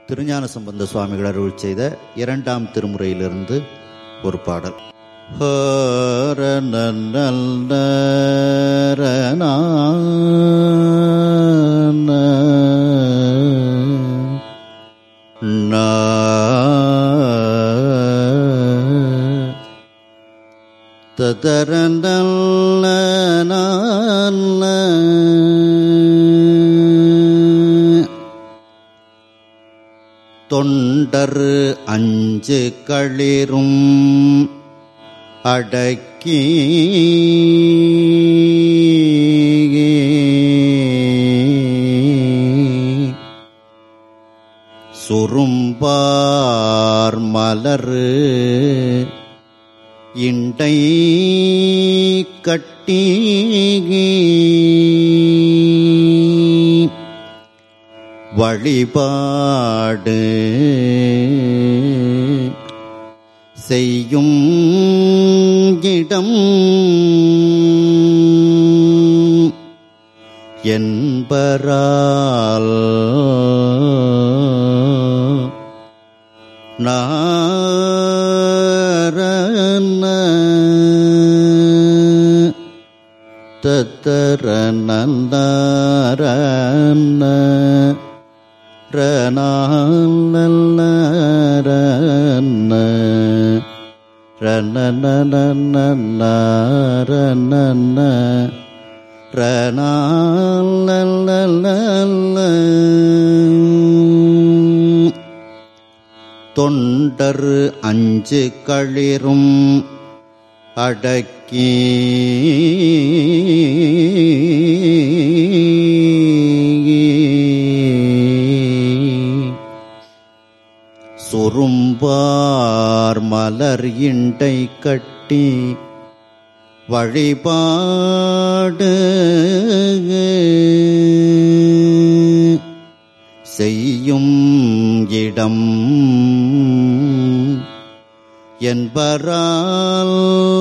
திருஞான சம்பந்த சுவாமிகள் அருள் செய்த இரண்டாம் திருமுறையிலிருந்து ஒரு பாடல் ஹர நன்னல்ல ததர நல்ல தொண்டர் அஞ்சு களிரும் அடக்கி சுரும்பார் மலரு இண்டை கட்டி வழிபாடு செய்யும் இடம் என்பரால் நாரண தத்தர நந்தாரண ரண ரண தொண்டர் அஞ்சு களிரும் அடக்கி சுரும்பார் மலர் இண்டை கட்டி வழிபாடு செய்யும் இடம் என்பரால்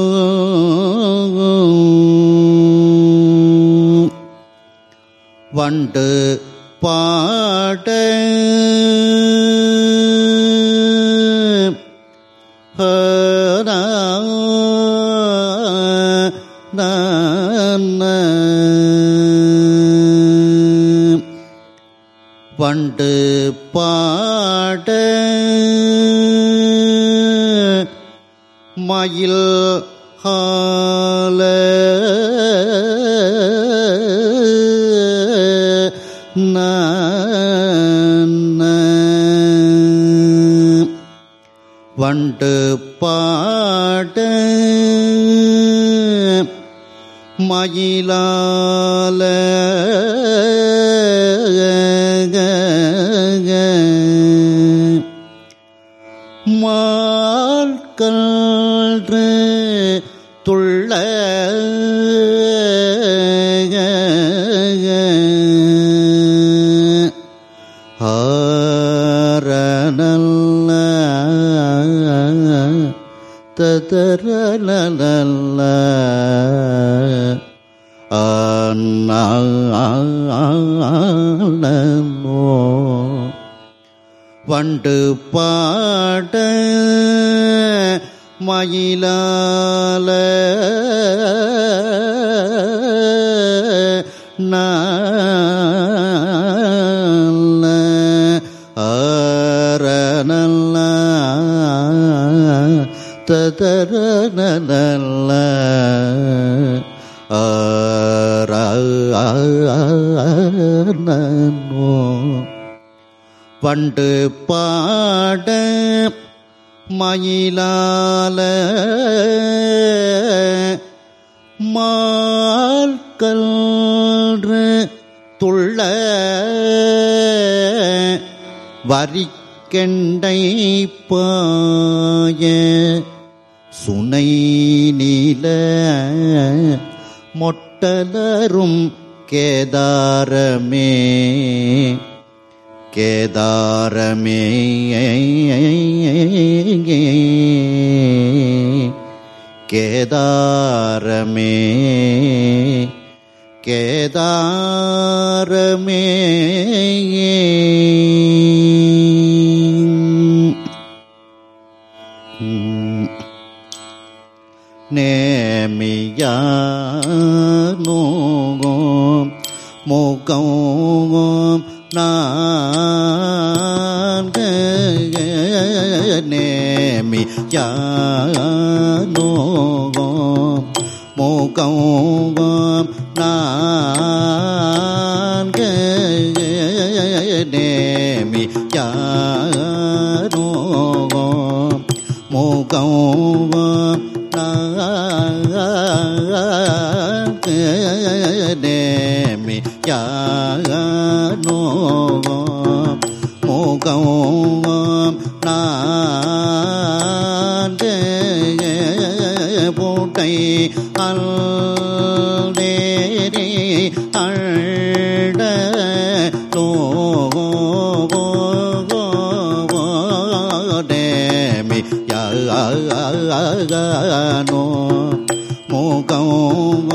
வண்டு பாட வண்டு பாட மயில் ஹால வண்டு பாட மயிலால மால்கன்று துள்ள ஆரணல்ல ததரலல்ல ஆனோ வண்டு பாட மயிலால நால ஆரணல்ல ததரனல்ல ஆரணோ பண்டு பாட மயிலால மால்கன்று துள்ள வரிக்கெண்டை பாய சுனை நீல மொட்டலரும் கேதாரமே கேதாரமே கேதாரமே கேதாரமே யானோம் முகம் நான்கு நேமி யானோம் முகம் நான்கு நேமி யானோம் முகம் நேமி யானோ முகம் நான்கு பூட்டை அல்தேரி அழ்ட நேமி யானோ முகம்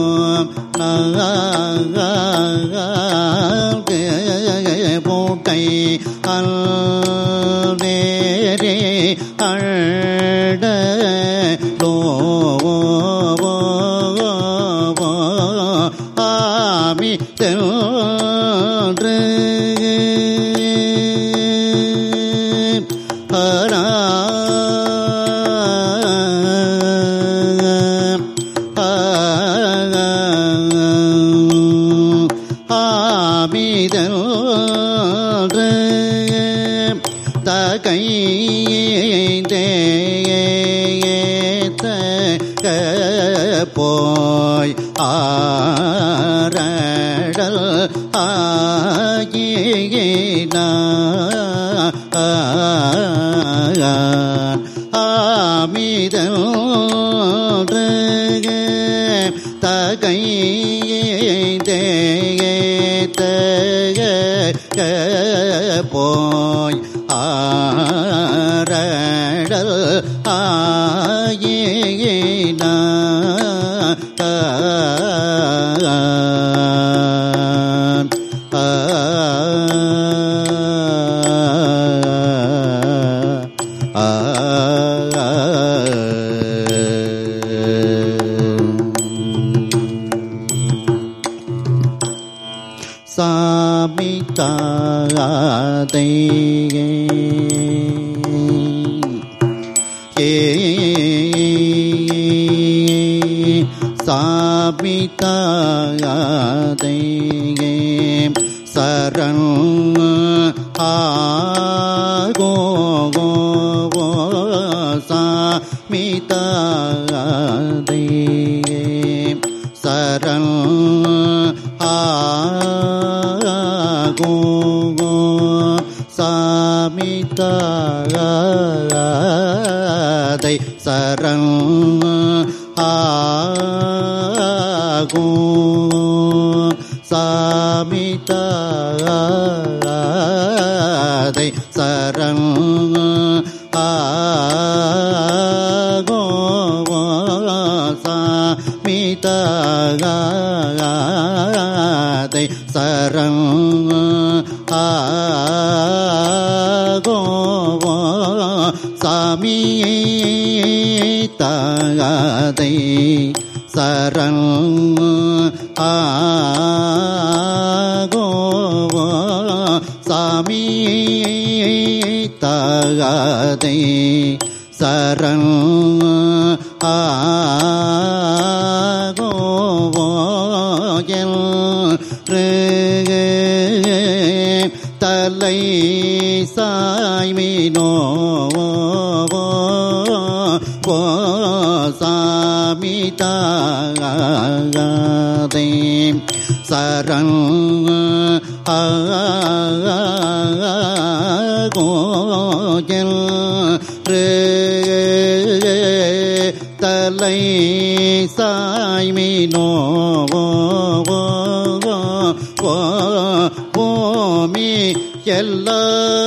பூட்டை அல்தேரி அழ்ட ஆமி தென்று ஹரா ஆமிதன்று தகையேத்த போய் ஆரடல் ஆகினான் ஆமிதன்று தகையேத்த போய் ஆரடல் ஆயினான் சாமி தாதை ஏ சாமி தாதை சரண் ஆகோ சாமி தாதை சரண் ஆகோ சாமி தாதை சரண் ஆகோ சாமி தாதை சரண் ஆகோ சாமி தாதை சரண் ஆகோ சாமி தாதை சரண் ஆகோ சாமி தாதை சரண் ஆகோ தலை சாய்மினோ சாமி தாதை சரண் ஆகோஜல் தலை சாய்மினோ பூமி எல்லா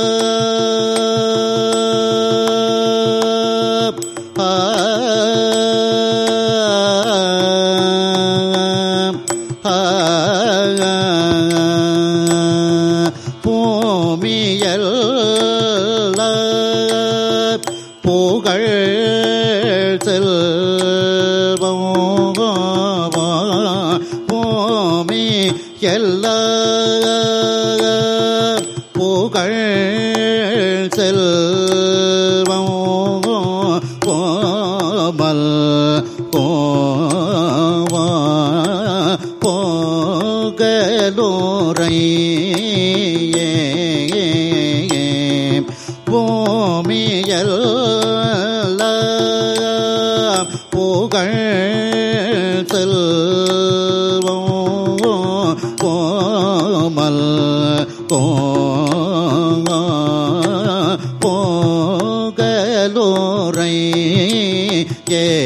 பூமியல் புகழ் செல்வம் புகழ் செல்வம் போமல் போவா போகலோரை பூமியல் புகழ் செல்வம் கோமல் கோ போகலோரை ஏ